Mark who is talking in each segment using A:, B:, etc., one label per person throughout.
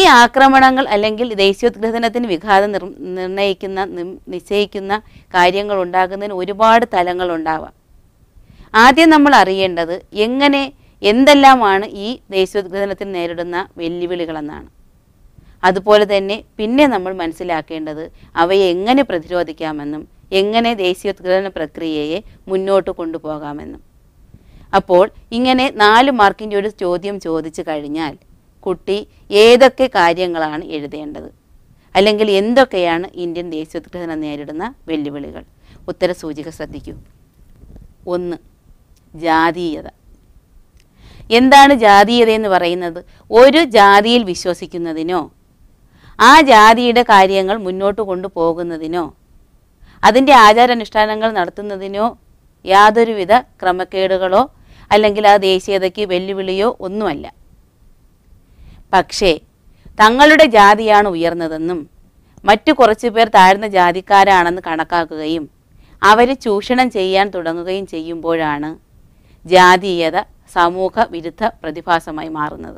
A: ആക്രമണങ്ങൾ അല്ലെങ്കിൽ ദേശീയോദ്ഗ്രഥനത്തിന് വിഘാതം നിർ നിർണ്ണയിക്കുന്ന നിം- നിശ്ചയിക്കുന്ന കാര്യങ്ങൾ ഉണ്ടാകുന്നതിന് ഒരുപാട് തലങ്ങൾ ഉണ്ടാവാം ആദ്യം നമ്മൾ അറിയേണ്ടത് എങ്ങനെ എന്തെല്ലാമാണ് ഈ ദേശീയോദ്ഗ്രഥനത്തിന് നേരിടുന്ന വെല്ലുവിളികളെന്നാണ് അതുപോലെ തന്നെ പിന്നെ നമ്മൾ മനസ്സിലാക്കേണ്ടത് അവയെ എങ്ങനെ പ്രതിരോധിക്കാമെന്നും എങ്ങനെ ദേശീയോദ്ഗ്രഥന പ്രക്രിയയെ മുന്നോട്ട് കൊണ്ടുപോകാമെന്നും അപ്പോൾ ഇങ്ങനെ നാല് മാർക്കിൻ്റെ ഒരു ചോദ്യം ചോദിച്ചു കഴിഞ്ഞാൽ കുട്ടി ഏതൊക്കെ കാര്യങ്ങളാണ് എഴുതേണ്ടത് അല്ലെങ്കിൽ എന്തൊക്കെയാണ് ഇന്ത്യൻ ദേശീയോദ്ഗ്രഥനം നേരിടുന്ന വെല്ലുവിളികൾ ഉത്തര സൂചിക ശ്രദ്ധിക്കൂ ഒന്ന് ജാതീയത എന്താണ് ജാതീയത എന്ന് പറയുന്നത് ഒരു ജാതിയിൽ വിശ്വസിക്കുന്നതിനോ ആ ജാതിയുടെ കാര്യങ്ങൾ മുന്നോട്ട് കൊണ്ടുപോകുന്നതിനോ അതിൻ്റെ ആചാരാനുഷ്ഠാനങ്ങൾ നടത്തുന്നതിനോ യാതൊരുവിധ ക്രമക്കേടുകളോ അല്ലെങ്കിൽ ആ ദേശീയതയ്ക്ക് വെല്ലുവിളിയോ ഒന്നുമല്ല പക്ഷേ തങ്ങളുടെ ജാതിയാണ് ഉയർന്നതെന്നും മറ്റു കുറച്ചു പേർ താഴ്ന്ന ജാതിക്കാരാണെന്ന് കണക്കാക്കുകയും അവരെ ചൂഷണം ചെയ്യാൻ തുടങ്ങുകയും ചെയ്യുമ്പോഴാണ് ജാതീയത സമൂഹ വിരുദ്ധ പ്രതിഭാസമായി മാറുന്നത്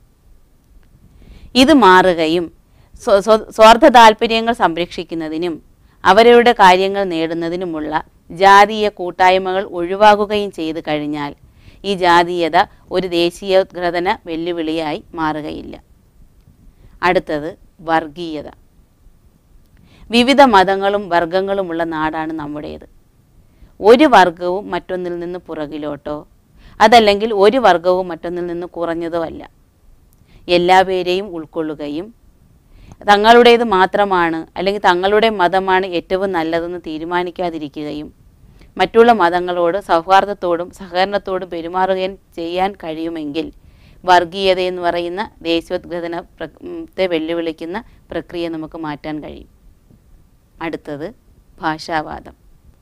A: ഇത് മാറുകയും സ്വ- സ്വ- സ്വാർത്ഥ താല്പര്യങ്ങൾ സംരക്ഷിക്കുന്നതിനും അവരവരുടെ കാര്യങ്ങൾ നേടുന്നതിനുമുള്ള ജാതീയ കൂട്ടായ്മകൾ ഒഴിവാക്കുകയും ചെയ്തു കഴിഞ്ഞാൽ ഈ ജാതീയത ഒരു ദേശീയോദ്ഗ്രഥന വെല്ലുവിളിയായി മാറുകയില്ല അടുത്തത് വർഗീയത വിവിധ മതങ്ങളും വർഗങ്ങളുമുള്ള നാടാണ് നമ്മുടേത് ഒരു വർഗവും മറ്റൊന്നിൽ നിന്ന് പുറകിലോട്ടോ അതല്ലെങ്കിൽ ഒരു വർഗവും മറ്റൊന്നിൽ നിന്ന് കുറഞ്ഞതോ അല്ല എല്ലാ പേരെയും ഉൾക്കൊള്ളുകയും തങ്ങളുടേത് മാത്രമാണ് അല്ലെങ്കിൽ തങ്ങളുടെ മതമാണ് ഏറ്റവും നല്ലതെന്ന് തീരുമാനിക്കാതിരിക്കുകയും മറ്റുള്ള മതങ്ങളോട് സൗഹാർദ്ദത്തോടും സഹകരണത്തോടും പെരുമാറുകയും ചെയ്യാൻ കഴിയുമെങ്കിൽ വർഗീയത എന്ന് പറയുന്ന ദേശീയോദ്ഗ്രഥന പ്ര- ഉം, ത്തെ വെല്ലുവിളിക്കുന്ന പ്രക്രിയ നമുക്ക് മാറ്റാൻ കഴിയും അടുത്തത് ഭാഷാവാദം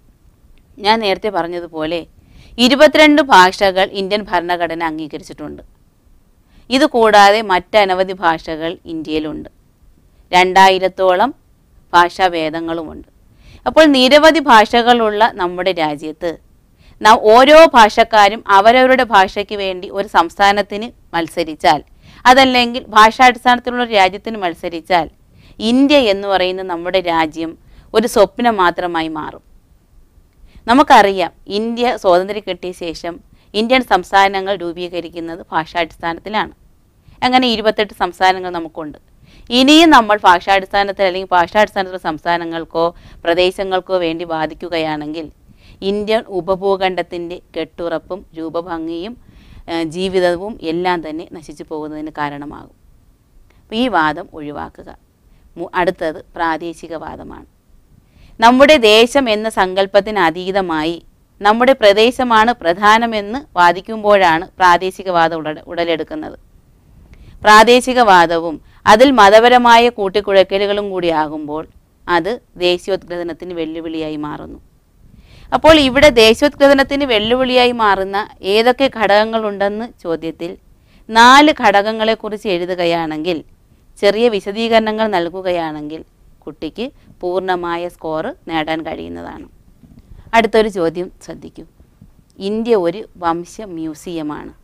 A: ഞാൻ നേരത്തെ പറഞ്ഞതുപോലെ ഇരുപത്തിരണ്ട് ഭാഷകൾ ഇന്ത്യൻ ഭരണഘടന അംഗീകരിച്ചിട്ടുണ്ട് ഇത് കൂടാതെ മറ്റനവധി ഭാഷകൾ ഇന്ത്യയിലുണ്ട് രണ്ടായിരത്തോളം ഭാഷാഭേദങ്ങളുമുണ്ട് അപ്പോൾ നിരവധി ഭാഷകളുള്ള നമ്മുടെ രാജ്യത്ത് നാം ഓരോ ഭാഷക്കാരും അവരവരുടെ ഭാഷയ്ക്ക് വേണ്ടി ഒരു സംസ്ഥാനത്തിന് മത്സരിച്ചാൽ അതല്ലെങ്കിൽ ഭാഷാടിസ്ഥാനത്തിലുള്ള ഒരു രാജ്യത്തിന് മത്സരിച്ചാൽ ഇന്ത്യ എന്ന് പറയുന്ന നമ്മുടെ രാജ്യം ഒരു സ്വപ്നം മാത്രമായി മാറും നമുക്കറിയാം ഇന്ത്യ സ്വാതന്ത്ര്യം കിട്ടിയ ശേഷം ഇന്ത്യൻ സംസ്ഥാനങ്ങൾ രൂപീകരിക്കുന്നത് ഭാഷാടിസ്ഥാനത്തിലാണ് അങ്ങനെ ഇരുപത്തെട്ട് സംസ്ഥാനങ്ങൾ നമുക്കുണ്ട് ഇനിയും നമ്മൾ ഭാഷാടിസ്ഥാനത്തിൽ അല്ലെങ്കിൽ ഭാഷാടിസ്ഥാനത്തിലുള്ള സംസ്ഥാനങ്ങൾക്കോ പ്രദേശങ്ങൾക്കോ വേണ്ടി വാദിക്കുകയാണെങ്കിൽ ഇന്ത്യൻ ഉപഭൂഖണ്ഡത്തിൻ്റെ കെട്ടുറപ്പും രൂപഭംഗിയും ആ, ജീവിതവും എല്ലാം തന്നെ നശിച്ചു പോകുന്നതിന് കാരണമാകും അപ്പോൾ ഈ വാദം ഒഴിവാക്കുക മു- അടുത്തത് പ്രാദേശികവാദമാണ് നമ്മുടെ ദേശം എന്ന സങ്കല്പത്തിന് അതീതമായി നമ്മുടെ പ്രദേശമാണ് പ്രധാനമെന്ന് വാദിക്കുമ്പോഴാണ് പ്രാദേശികവാദം ഉട ഉടലെടുക്കുന്നത് പ്രാദേശികവാദവും അതിൽ മതപരമായ കൂട്ടിക്കുഴക്കലുകളും കൂടി ആകുമ്പോൾ അത് ദേശീയോദ്ഗ്രഥനത്തിന് വെല്ലുവിളിയായി മാറുന്നു അപ്പോൾ ഇവിടെ ദേശീയോദ്ഗ്രഥനത്തിന് വെല്ലുവിളിയായി മാറുന്ന ഏതൊക്കെ ഘടകങ്ങളുണ്ടെന്ന് ചോദ്യത്തിൽ നാല് ഘടകങ്ങളെക്കുറിച്ച് എഴുതുകയാണെങ്കിൽ ചെറിയ വിശദീകരണങ്ങൾ നൽകുകയാണെങ്കിൽ കുട്ടിക്ക് പൂർണ്ണമായ സ്കോർ നേടാൻ കഴിയുന്നതാണ് അടുത്തൊരു ചോദ്യം ശ്രദ്ധിക്കൂ ഇന്ത്യ ഒരു വംശ മ്യൂസിയമാണ്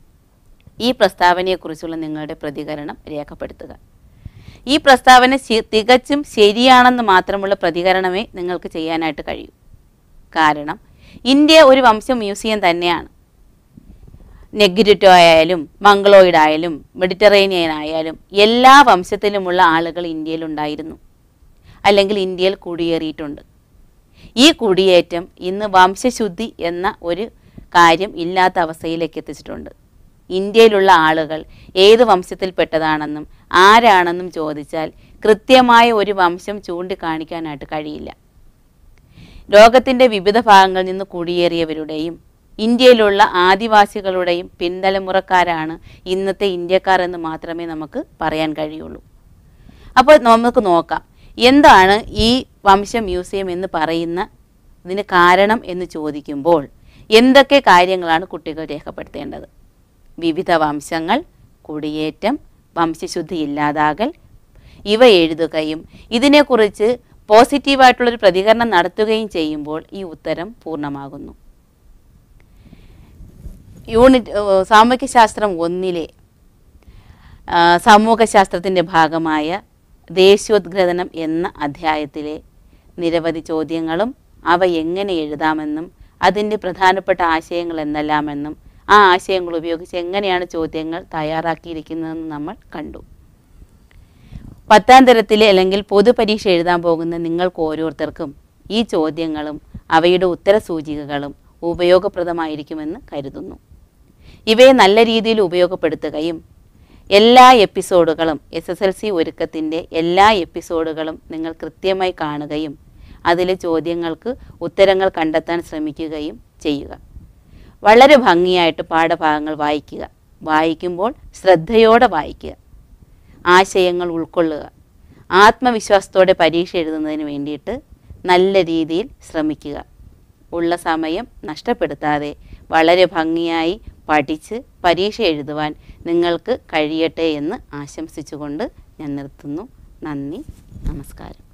A: ഈ പ്രസ്താവനയെക്കുറിച്ചുള്ള നിങ്ങളുടെ പ്രതികരണം രേഖപ്പെടുത്തുക ഈ പ്രസ്താവന ശി- തികച്ചും ശരിയാണെന്ന് മാത്രമുള്ള പ്രതികരണമേ നിങ്ങൾക്ക് ചെയ്യാനായിട്ട് കഴിയൂ കാരണം ഇന്ത്യ ഒരു വംശ മ്യൂസിയം തന്നെയാണ് നെഗ്രിറ്റോ ആയാലും മംഗളോയിഡ് ആയാലും മെഡിറ്ററേനിയൻ ആയാലും എല്ലാ വംശത്തിലുമുള്ള ആളുകൾ ഇന്ത്യയിലുണ്ടായിരുന്നു അല്ലെങ്കിൽ ഇന്ത്യയിൽ കുടിയേറിയിട്ടുണ്ട് ഈ കുടിയേറ്റം ഇന്ന് വംശശുദ്ധി എന്ന ഒരു കാര്യം ഇല്ലാത്ത അവസ്ഥയിലേക്ക് എത്തിച്ചിട്ടുണ്ട് ഇന്ത്യയിലുള്ള ആളുകൾ ഏത് വംശത്തിൽപ്പെട്ടതാണെന്നും ആരാണെന്നും ചോദിച്ചാൽ കൃത്യമായ ഒരു വംശം ചൂണ്ടിക്കാണിക്കാനായിട്ട് കഴിയില്ല ലോകത്തിൻ്റെ വിവിധ ഭാഗങ്ങളിൽ നിന്ന് കുടിയേറിയവരുടെയും ഇന്ത്യയിലുള്ള ആദിവാസികളുടെയും പിൻതലമുറക്കാരാണ് ഇന്നത്തെ ഇന്ത്യക്കാർ എന്ന് മാത്രമേ നമുക്ക് പറയാൻ കഴിയുള്ളൂ അപ്പോൾ നമുക്ക് നോക്കാം എന്താണ് ഈ വംശ മ്യൂസിയം എന്ന് പറയുന്ന ഇതിന് കാരണം എന്ന് ചോദിക്കുമ്പോൾ എന്തൊക്കെ കാര്യങ്ങളാണ് കുട്ടികൾ രേഖപ്പെടുത്തേണ്ടത് വിവിധ വംശങ്ങൾ കുടിയേറ്റം വംശശുദ്ധി ഇല്ലാതാകൽ ഇവ എഴുതുകയും ഇതിനെക്കുറിച്ച് പോസിറ്റീവായിട്ടുള്ളൊരു പ്രതികരണം നടത്തുകയും ചെയ്യുമ്പോൾ ഈ ഉത്തരം പൂർണ്ണമാകുന്നു യൂണിറ്റ് ഏഹ്, സാമൂഹ്യശാസ്ത്രം ഒന്നിലെ ആ, സമൂഹശാസ്ത്രത്തിൻ്റെ ഭാഗമായ ദേശീയോദ്ഗ്രഥനം എന്ന അധ്യായത്തിലെ നിരവധി ചോദ്യങ്ങളും അവ എങ്ങനെ എഴുതാമെന്നും അതിൻ്റെ പ്രധാനപ്പെട്ട ആശയങ്ങൾ എന്തെല്ലാമെന്നും ആ ആശയങ്ങൾ ഉപയോഗിച്ച് എങ്ങനെയാണ് ചോദ്യങ്ങൾ തയ്യാറാക്കിയിരിക്കുന്നതെന്ന് നമ്മൾ കണ്ടു പത്താം തരത്തിലെ അല്ലെങ്കിൽ പൊതുപരീക്ഷ എഴുതാൻ പോകുന്ന നിങ്ങൾക്ക് ഓരോരുത്തർക്കും ഈ ചോദ്യങ്ങളും അവയുടെ ഉത്തരസൂചികകളും ഉപയോഗപ്രദമായിരിക്കുമെന്ന് കരുതുന്നു ഇവയെ നല്ല രീതിയിൽ ഉപയോഗപ്പെടുത്തുകയും എല്ലാ എപ്പിസോഡുകളും എസ് എസ് എൽ സി ഒരുക്കത്തിൻ്റെ എല്ലാ എപ്പിസോഡുകളും നിങ്ങൾ കൃത്യമായി കാണുകയും അതിലെ ചോദ്യങ്ങൾക്ക് ഉത്തരങ്ങൾ കണ്ടെത്താൻ ശ്രമിക്കുകയും ചെയ്യുക വളരെ ഭംഗിയായിട്ട് പാഠഭാഗങ്ങൾ വായിക്കുക വായിക്കുമ്പോൾ ശ്രദ്ധയോടെ വായിക്കുക ആശയങ്ങൾ ഉൾക്കൊള്ളുക ആത്മവിശ്വാസത്തോടെ പരീക്ഷ എഴുതുന്നതിന് വേണ്ടിയിട്ട് നല്ല രീതിയിൽ ശ്രമിക്കുക ഉള്ള സമയം നഷ്ടപ്പെടുത്താതെ വളരെ ഭംഗിയായി പഠിച്ച് പരീക്ഷ എഴുതുവാൻ നിങ്ങൾക്ക് കഴിയട്ടെ എന്ന് ആശംസിച്ചുകൊണ്ട് ഞാൻ നിർത്തുന്നു നന്ദി നമസ്കാരം